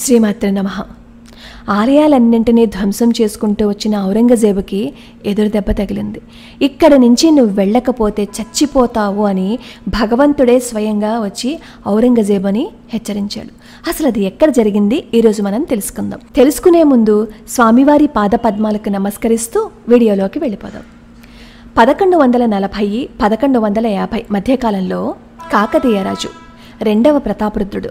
శ్రీమాత్ర నమ ఆలయాలన్నింటినీ ధ్వంసం చేసుకుంటూ వచ్చిన ఔరంగజేబుకి ఎదురు దెబ్బ తగిలింది ఇక్కడ నుంచి నువ్వు వెళ్ళకపోతే చచ్చిపోతావు అని భగవంతుడే స్వయంగా వచ్చి ఔరంగజేబుని హెచ్చరించాడు అసలు అది ఎక్కడ జరిగింది ఈరోజు మనం తెలుసుకుందాం తెలుసుకునే ముందు స్వామివారి పాదపద్మాలకు నమస్కరిస్తూ వీడియోలోకి వెళ్ళిపోదాం పదకొండు వందల నలభై పదకొండు వందల యాభై మధ్యకాలంలో కాకతీయ రాజు రెండవ ప్రతాపరుద్రుడు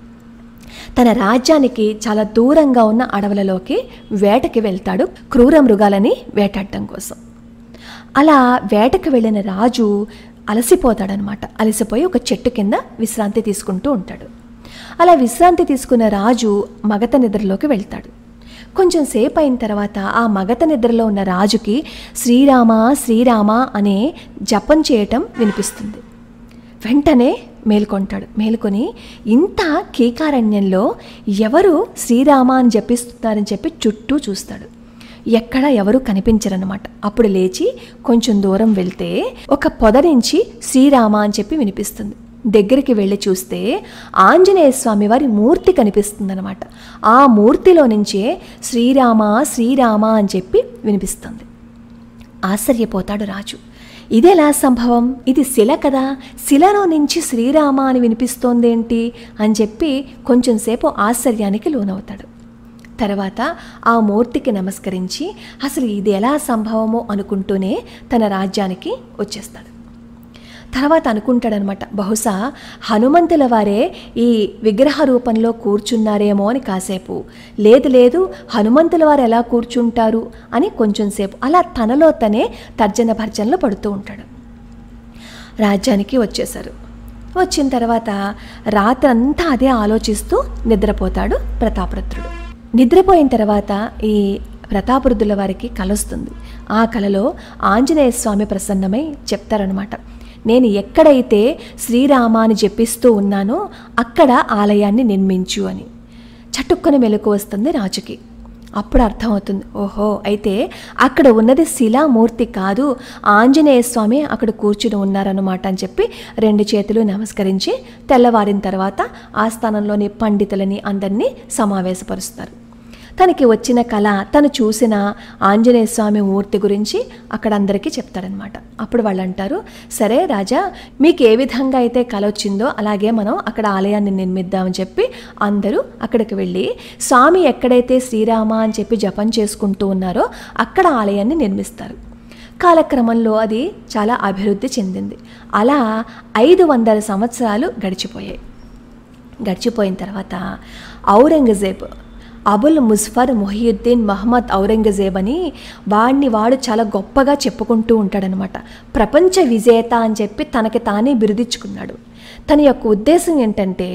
తన రాజ్యానికి చాలా దూరంగా ఉన్న అడవులలోకి వేటకి వెళ్తాడు క్రూర మృగాలని వేటాడటం కోసం అలా వేటకు వెళ్ళిన రాజు అలసిపోతాడనమాట అలసిపోయి ఒక చెట్టు కింద విశ్రాంతి తీసుకుంటూ ఉంటాడు అలా విశ్రాంతి తీసుకున్న రాజు మగత నిద్రలోకి వెళ్తాడు కొంచెం సేపు అయిన తర్వాత ఆ మగత నిద్రలో ఉన్న రాజుకి శ్రీరామ శ్రీరామ అనే జపం చేయటం వినిపిస్తుంది వెంటనే మేల్కొంటాడు మేల్కొని ఇంత కీకారణ్యంలో ఎవరు శ్రీరామ అని జపిస్తున్నారని చెప్పి చుట్టూ చూస్తాడు ఎక్కడ ఎవరు కనిపించరనమాట అప్పుడు లేచి కొంచెం దూరం వెళ్తే ఒక పొద నుంచి శ్రీరామ అని చెప్పి వినిపిస్తుంది దగ్గరికి వెళ్ళి చూస్తే ఆంజనేయ స్వామి వారి మూర్తి కనిపిస్తుందన్నమాట ఆ మూర్తిలో నుంచే శ్రీరామ శ్రీరామ అని చెప్పి వినిపిస్తుంది ఆశ్చర్యపోతాడు రాజు ఇదెలా సంభవం ఇది శిల కదా శిలలో నుంచి శ్రీరామ అని వినిపిస్తోందేంటి అని చెప్పి కొంచెం సేపు ఆశ్చర్యానికి లోనవుతాడు తర్వాత ఆ మూర్తికి నమస్కరించి అసలు ఇది ఎలా సంభవమో అనుకుంటూనే తన రాజ్యానికి వచ్చేస్తాడు తర్వాత అనుకుంటాడనమాట బహుశా హనుమంతుల వారే ఈ విగ్రహ రూపంలో కూర్చున్నారేమో అని కాసేపు లేదు లేదు హనుమంతుల వారు ఎలా కూర్చుంటారు అని కొంచెం సేపు అలా తనలో తనే తర్జన భర్జనలు పడుతూ ఉంటాడు రాజ్యానికి వచ్చేశారు వచ్చిన తర్వాత రాత్రంతా అదే ఆలోచిస్తూ నిద్రపోతాడు ప్రతాపరుద్రుడు నిద్రపోయిన తర్వాత ఈ ప్రతాపరుద్రుల వారికి కలొస్తుంది ఆ కలలో ఆంజనేయ స్వామి ప్రసన్నమై చెప్తారనమాట నేను ఎక్కడైతే శ్రీరామ అని జపిస్తూ ఉన్నానో అక్కడ ఆలయాన్ని నిర్మించు అని చటుక్కున మెలకు వస్తుంది రాజుకి అప్పుడు అర్థమవుతుంది ఓహో అయితే అక్కడ ఉన్నది శిలామూర్తి కాదు ఆంజనేయ స్వామి అక్కడ కూర్చుని ఉన్నారన్నమాట అని చెప్పి రెండు చేతులు నమస్కరించి తెల్లవారిన తర్వాత ఆ స్థానంలోని పండితులని అందరినీ సమావేశపరుస్తారు తనకి వచ్చిన కళ తను చూసిన ఆంజనేయ స్వామి మూర్తి గురించి అక్కడ అందరికీ చెప్తారనమాట అప్పుడు వాళ్ళు అంటారు సరే రాజా మీకు ఏ విధంగా అయితే కళ వచ్చిందో అలాగే మనం అక్కడ ఆలయాన్ని నిర్మిద్దామని చెప్పి అందరూ అక్కడికి వెళ్ళి స్వామి ఎక్కడైతే శ్రీరామ అని చెప్పి జపం చేసుకుంటూ ఉన్నారో అక్కడ ఆలయాన్ని నిర్మిస్తారు కాలక్రమంలో అది చాలా అభివృద్ధి చెందింది అలా ఐదు వందల సంవత్సరాలు గడిచిపోయాయి గడిచిపోయిన తర్వాత ఔరంగజేబ్ అబుల్ ముస్ఫర్ మొహియుద్దీన్ మహమ్మద్ ఔరంగజేబ్ అని వాడిని వాడు చాలా గొప్పగా చెప్పుకుంటూ ఉంటాడనమాట ప్రపంచ విజేత అని చెప్పి తనకి తానే బిరుదిచ్చుకున్నాడు తన యొక్క ఉద్దేశం ఏంటంటే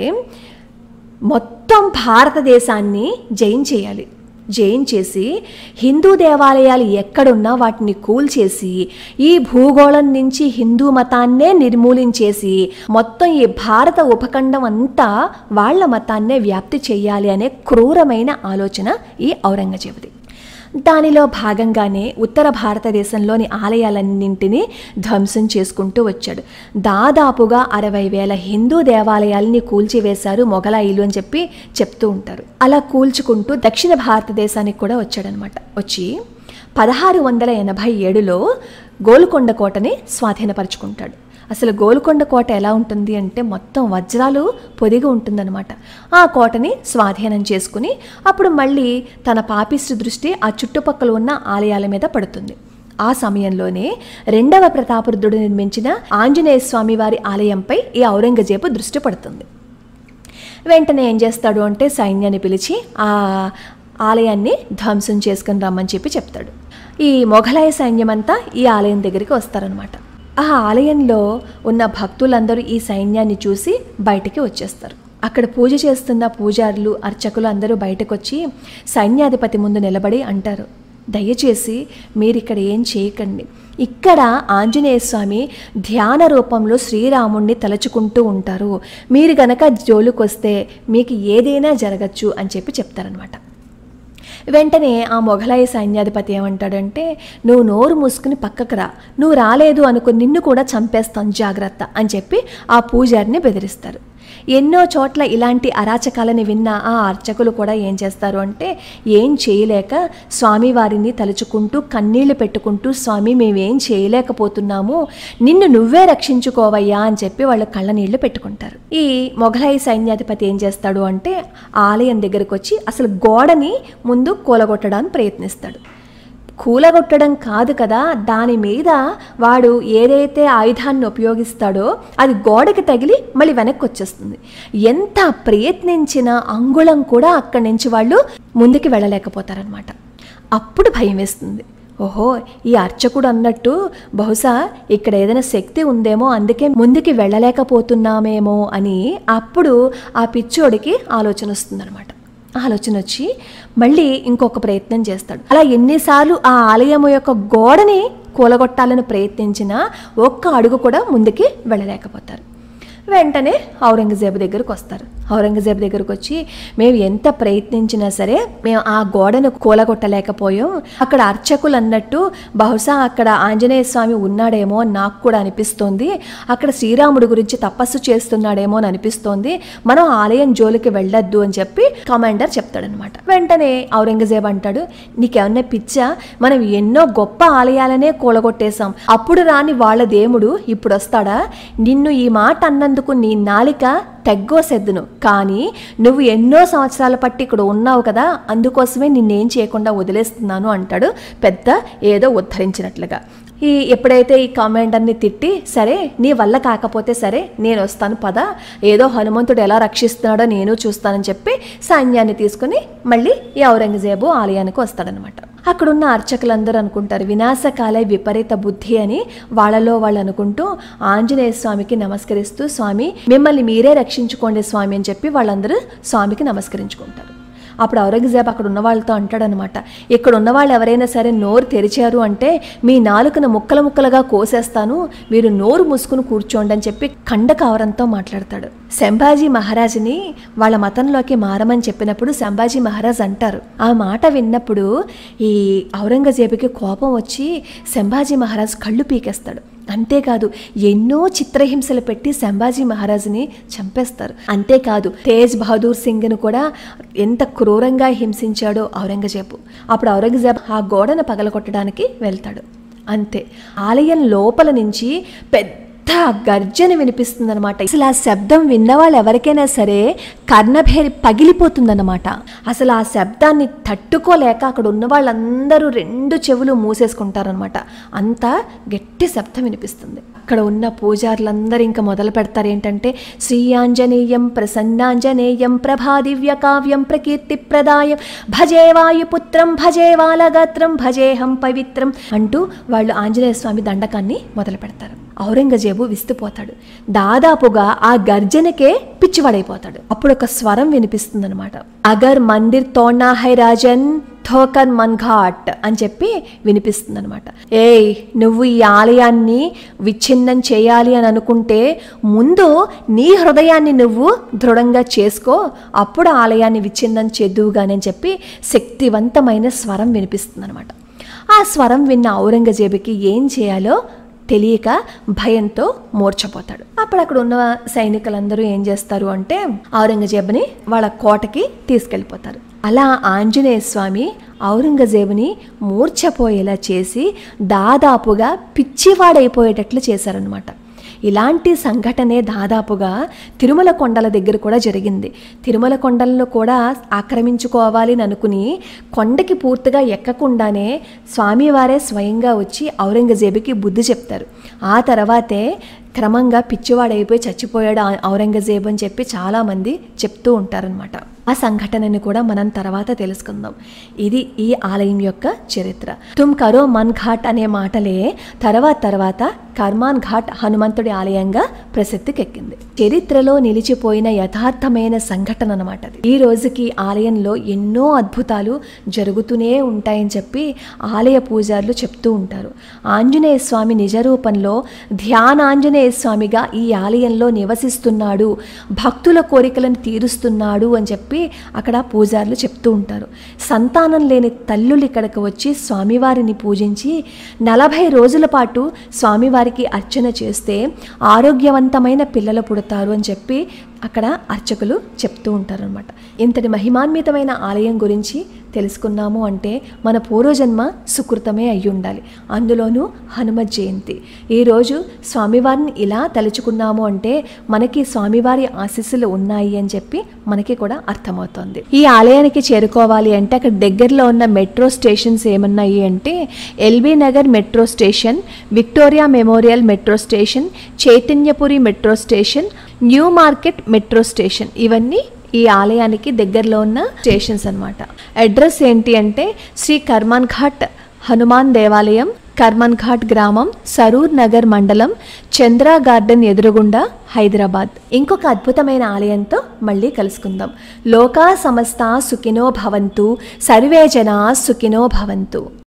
మొత్తం భారతదేశాన్ని జయించేయాలి జయించేసి హిందూ దేవాలయాలు ఎక్కడున్నా వాటిని కూల్చేసి ఈ భూగోళం నుంచి హిందూ మతాన్నే నిర్మూలించేసి మొత్తం ఈ భారత ఉపఖండం అంతా వాళ్ళ మతాన్నే వ్యాప్తి చేయాలి అనే క్రూరమైన ఆలోచన ఈ ఔరంగజేబుది దానిలో భాగంగానే ఉత్తర భారతదేశంలోని ఆలయాలన్నింటినీ ధ్వంసం చేసుకుంటూ వచ్చాడు దాదాపుగా అరవై వేల హిందూ దేవాలయాల్ని కూల్చివేశారు మొఘలాయిలు అని చెప్పి చెప్తూ ఉంటారు అలా కూల్చుకుంటూ దక్షిణ భారతదేశానికి కూడా వచ్చాడనమాట వచ్చి పదహారు వందల ఎనభై ఏడులో గోల్కొండ కోటని స్వాధీనపరుచుకుంటాడు అసలు గోల్కొండ కోట ఎలా ఉంటుంది అంటే మొత్తం వజ్రాలు పొదిగి ఉంటుందన్నమాట ఆ కోటని స్వాధీనం చేసుకుని అప్పుడు మళ్ళీ తన పాపిష్టి దృష్టి ఆ చుట్టుపక్కల ఉన్న ఆలయాల మీద పడుతుంది ఆ సమయంలోనే రెండవ ప్రతాపరుద్రుడు నిర్మించిన ఆంజనేయ స్వామి వారి ఆలయంపై ఈ ఔరంగజేబు దృష్టి పడుతుంది వెంటనే ఏం చేస్తాడు అంటే సైన్యాన్ని పిలిచి ఆ ఆలయాన్ని ధ్వంసం చేసుకుని రమ్మని చెప్పి చెప్తాడు ఈ మొఘలాయ సైన్యం అంతా ఈ ఆలయం దగ్గరికి వస్తారనమాట ఆ ఆలయంలో ఉన్న భక్తులందరూ ఈ సైన్యాన్ని చూసి బయటికి వచ్చేస్తారు అక్కడ పూజ చేస్తున్న పూజారులు అర్చకులు అందరూ బయటకు వచ్చి సైన్యాధిపతి ముందు నిలబడి అంటారు దయచేసి మీరు ఇక్కడ ఏం చేయకండి ఇక్కడ ఆంజనేయ స్వామి ధ్యాన రూపంలో శ్రీరాముణ్ణి తలుచుకుంటూ ఉంటారు మీరు గనక జోలుకొస్తే మీకు ఏదైనా జరగచ్చు అని చెప్పి చెప్తారనమాట వెంటనే ఆ మొఘలాయి సైన్యాధిపతి ఏమంటాడంటే నువ్వు నోరు మూసుకుని పక్కకు రా నువ్వు రాలేదు అనుకుని నిన్ను కూడా చంపేస్తాను జాగ్రత్త అని చెప్పి ఆ పూజారిని బెదిరిస్తారు ఎన్నో చోట్ల ఇలాంటి అరాచకాలని విన్న ఆ అర్చకులు కూడా ఏం చేస్తారు అంటే ఏం చేయలేక స్వామివారిని తలుచుకుంటూ కన్నీళ్లు పెట్టుకుంటూ స్వామి మేమేం చేయలేకపోతున్నాము నిన్ను నువ్వే రక్షించుకోవయ్యా అని చెప్పి వాళ్ళు కళ్ళ నీళ్లు పెట్టుకుంటారు ఈ మొఘలై సైన్యాధిపతి ఏం చేస్తాడు అంటే ఆలయం దగ్గరకు వచ్చి అసలు గోడని ముందు కూలగొట్టడానికి ప్రయత్నిస్తాడు కూలగొట్టడం కాదు కదా దాని మీద వాడు ఏదైతే ఆయుధాన్ని ఉపయోగిస్తాడో అది గోడకి తగిలి మళ్ళీ వెనక్కి వచ్చేస్తుంది ఎంత ప్రయత్నించిన అంగుళం కూడా అక్కడి నుంచి వాళ్ళు ముందుకు వెళ్ళలేకపోతారనమాట అప్పుడు భయం వేస్తుంది ఓహో ఈ అర్చకుడు అన్నట్టు బహుశా ఇక్కడ ఏదైనా శక్తి ఉందేమో అందుకే ముందుకి వెళ్ళలేకపోతున్నామేమో అని అప్పుడు ఆ పిచ్చోడికి ఆలోచన వస్తుందన్నమాట ఆలోచన వచ్చి మళ్ళీ ఇంకొక ప్రయత్నం చేస్తాడు అలా ఎన్నిసార్లు ఆ ఆలయం యొక్క గోడని కూలగొట్టాలని ప్రయత్నించినా ఒక్క అడుగు కూడా ముందుకి వెళ్ళలేకపోతారు వెంటనే ఔరంగజేబు దగ్గరకు వస్తారు ఔరంగజేబు దగ్గరకు వచ్చి మేము ఎంత ప్రయత్నించినా సరే మేము ఆ గోడను కూలగొట్టలేకపోయాం అక్కడ అర్చకులు అన్నట్టు బహుశా అక్కడ ఆంజనేయ స్వామి ఉన్నాడేమో అని నాకు కూడా అనిపిస్తోంది అక్కడ శ్రీరాముడి గురించి తపస్సు చేస్తున్నాడేమో అని అనిపిస్తోంది మనం ఆలయం జోలికి వెళ్ళొద్దు అని చెప్పి కమాండర్ చెప్తాడనమాట వెంటనే ఔరంగజేబు అంటాడు నీకేమన్నా పిచ్చా మనం ఎన్నో గొప్ప ఆలయాలనే కూలగొట్టేశాం అప్పుడు రాని వాళ్ళ దేవుడు ఇప్పుడు వస్తాడా నిన్ను ఈ మాట అన్నందుకు నీ నాలిక తెగ్గోసెద్దును కానీ నువ్వు ఎన్నో సంవత్సరాల పట్టి ఇక్కడ ఉన్నావు కదా అందుకోసమే నిన్నేం చేయకుండా వదిలేస్తున్నాను అంటాడు పెద్ద ఏదో ఉద్ధరించినట్లుగా ఈ ఎప్పుడైతే ఈ కమాండర్ని తిట్టి సరే నీ వల్ల కాకపోతే సరే నేను వస్తాను పద ఏదో హనుమంతుడు ఎలా రక్షిస్తున్నాడో నేను చూస్తానని చెప్పి సైన్యాన్ని తీసుకుని మళ్ళీ ఈ ఔరంగజేబు ఆలయానికి వస్తాడనమాట అక్కడున్న అర్చకులందరూ అనుకుంటారు వినాశకాలే విపరీత బుద్ధి అని వాళ్ళలో వాళ్ళు అనుకుంటూ ఆంజనేయ స్వామికి నమస్కరిస్తూ స్వామి మిమ్మల్ని మీరే రక్షించుకోండి స్వామి అని చెప్పి వాళ్ళందరూ స్వామికి నమస్కరించుకుంటారు అప్పుడు ఔరంగజేబ్ అక్కడ ఉన్న వాళ్ళతో అంటాడనమాట ఇక్కడ ఉన్న వాళ్ళు ఎవరైనా సరే నోరు తెరిచారు అంటే మీ నాలుకను ముక్కలు ముక్కలుగా కోసేస్తాను మీరు నోరు మూసుకుని కూర్చోండి అని చెప్పి ఖండకావరంతో మాట్లాడతాడు సంభాజీ మహారాజుని వాళ్ళ మతంలోకి మారమని చెప్పినప్పుడు సంభాజీ మహారాజ్ అంటారు ఆ మాట విన్నప్పుడు ఈ ఔరంగజేబుకి కోపం వచ్చి సంభాజీ మహారాజ్ కళ్ళు పీకేస్తాడు అంతేకాదు ఎన్నో చిత్రహింసలు పెట్టి సంభాజీ మహారాజుని చంపేస్తారు అంతేకాదు తేజ్ బహదూర్ సింగ్ను కూడా ఎంత క్రూరంగా హింసించాడో ఔరంగజేబు అప్పుడు ఔరంగజేబు ఆ గోడను పగలగొట్టడానికి వెళ్తాడు అంతే ఆలయం లోపల నుంచి పెద్ద గర్జన వినిపిస్తుందన్నమాట అసలు ఆ శబ్దం విన్నవాళ్ళు ఎవరికైనా సరే కర్ణభేరి పగిలిపోతుందన్నమాట అసలు ఆ శబ్దాన్ని తట్టుకోలేక అక్కడ ఉన్న వాళ్ళందరూ రెండు చెవులు మూసేసుకుంటారనమాట అంత గట్టి శబ్దం వినిపిస్తుంది అక్కడ ఉన్న పూజారులందరూ ఇంకా మొదలు పెడతారు ఏంటంటే శ్రీ ఆంజనేయం ప్రసన్నాంజనేయం ప్రభాదివ్య కావ్యం ప్రకీర్తి ప్రదాయం భజే వాయుపుత్రం భజే వాలగాత్రం భజేహం పవిత్రం అంటూ వాళ్ళు ఆంజనేయ స్వామి దండకాన్ని మొదలు పెడతారు ఔరంగజేబు విస్తుపోతాడు దాదాపుగా ఆ గర్జనకే పిచ్చివాడైపోతాడు అప్పుడు ఒక స్వరం వినిపిస్తుందన్నమాట అగర్ మందిర్ తోనా హై రాజన్ థోకర్ మన్ఘాట్ అని చెప్పి వినిపిస్తుందనమాట ఏయ్ నువ్వు ఈ ఆలయాన్ని విచ్ఛిన్నం చేయాలి అని అనుకుంటే ముందు నీ హృదయాన్ని నువ్వు దృఢంగా చేసుకో అప్పుడు ఆలయాన్ని విచ్ఛిన్నం చేద్దువుగాని అని చెప్పి శక్తివంతమైన స్వరం వినిపిస్తుందనమాట ఆ స్వరం విన్న ఔరంగజేబుకి ఏం చేయాలో తెలియక భయంతో మూర్చపోతాడు అప్పుడు అక్కడ ఉన్న సైనికులందరూ ఏం చేస్తారు అంటే ఔరంగజేబుని వాళ్ళ కోటకి తీసుకెళ్ళిపోతారు అలా ఆంజనేయ స్వామి ఔరంగజేబుని మూర్ఛపోయేలా చేసి దాదాపుగా పిచ్చివాడైపోయేటట్లు చేశారనమాట ఇలాంటి సంఘటనే దాదాపుగా తిరుమల కొండల దగ్గర కూడా జరిగింది తిరుమల కొండలను కూడా ఆక్రమించుకోవాలి అని అనుకుని కొండకి పూర్తిగా ఎక్కకుండానే స్వామివారే స్వయంగా వచ్చి ఔరంగజేబుకి బుద్ధి చెప్తారు ఆ తర్వాతే క్రమంగా పిచ్చివాడైపోయి చచ్చిపోయాడు ఆ ఔరంగజేబు అని చెప్పి చాలామంది చెప్తూ ఉంటారనమాట ఆ సంఘటనని కూడా మనం తర్వాత తెలుసుకుందాం ఇది ఈ ఆలయం యొక్క చరిత్ర తుమ్ కరో మన్ ఘాట్ అనే మాటలే తర్వాత తర్వాత కర్మాన్ ఘాట్ హనుమంతుడి ఆలయంగా ప్రసిద్ధికెక్కింది చరిత్రలో నిలిచిపోయిన యథార్థమైన సంఘటన అనమాట అది ఈ రోజుకి ఆలయంలో ఎన్నో అద్భుతాలు జరుగుతూనే ఉంటాయని చెప్పి ఆలయ పూజారులు చెప్తూ ఉంటారు ఆంజనేయ స్వామి నిజరూపంలో ధ్యానాంజనేయ ఆంజనేయ స్వామిగా ఈ ఆలయంలో నివసిస్తున్నాడు భక్తుల కోరికలను తీరుస్తున్నాడు అని చెప్పి అక్కడ పూజారులు చెప్తూ ఉంటారు సంతానం లేని తల్లులు ఇక్కడికి వచ్చి స్వామివారిని పూజించి నలభై రోజుల పాటు స్వామివారికి అర్చన చేస్తే ఆరోగ్యవంతమైన పిల్లలు పుడతారు అని చెప్పి అక్కడ అర్చకులు చెప్తూ ఉంటారనమాట ఇంతటి మహిమాన్వితమైన ఆలయం గురించి తెలుసుకున్నాము అంటే మన పూర్వజన్మ సుకృతమే అయి ఉండాలి అందులోనూ హనుమత్ జయంతి ఈరోజు స్వామివారిని ఇలా తలుచుకున్నాము అంటే మనకి స్వామివారి ఆశీస్సులు ఉన్నాయి అని చెప్పి మనకి కూడా అర్థమవుతుంది ఈ ఆలయానికి చేరుకోవాలి అంటే అక్కడ దగ్గరలో ఉన్న మెట్రో స్టేషన్స్ ఏమన్నాయి అంటే LB Nagar metro station Victoria Memorial metro station Chaitanyapuri metro station new market metro station ఇవన్నీ ఈ ఆలయానికి దగ్గరలో ఉన్న స్టేషన్స్ అన్నమాట అడ్రస్ ఏంటి అంటే శ్రీ కర్మాన్ ఘాట్ హనుమాన్ దేవాలయం కర్మన్ ఘాట్ గ్రామం సరూర్ నగర్ మండలం చంద్ర గార్డెన్ ఎదురుగుండా హైదరాబాద్ ఇంకొక అద్భుతమైన ఆలయంతో మళ్ళీ కలుసుకుందాం లోకా సమస్త సుఖినో భవంతు సర్వే జనా సుఖినో భవంతు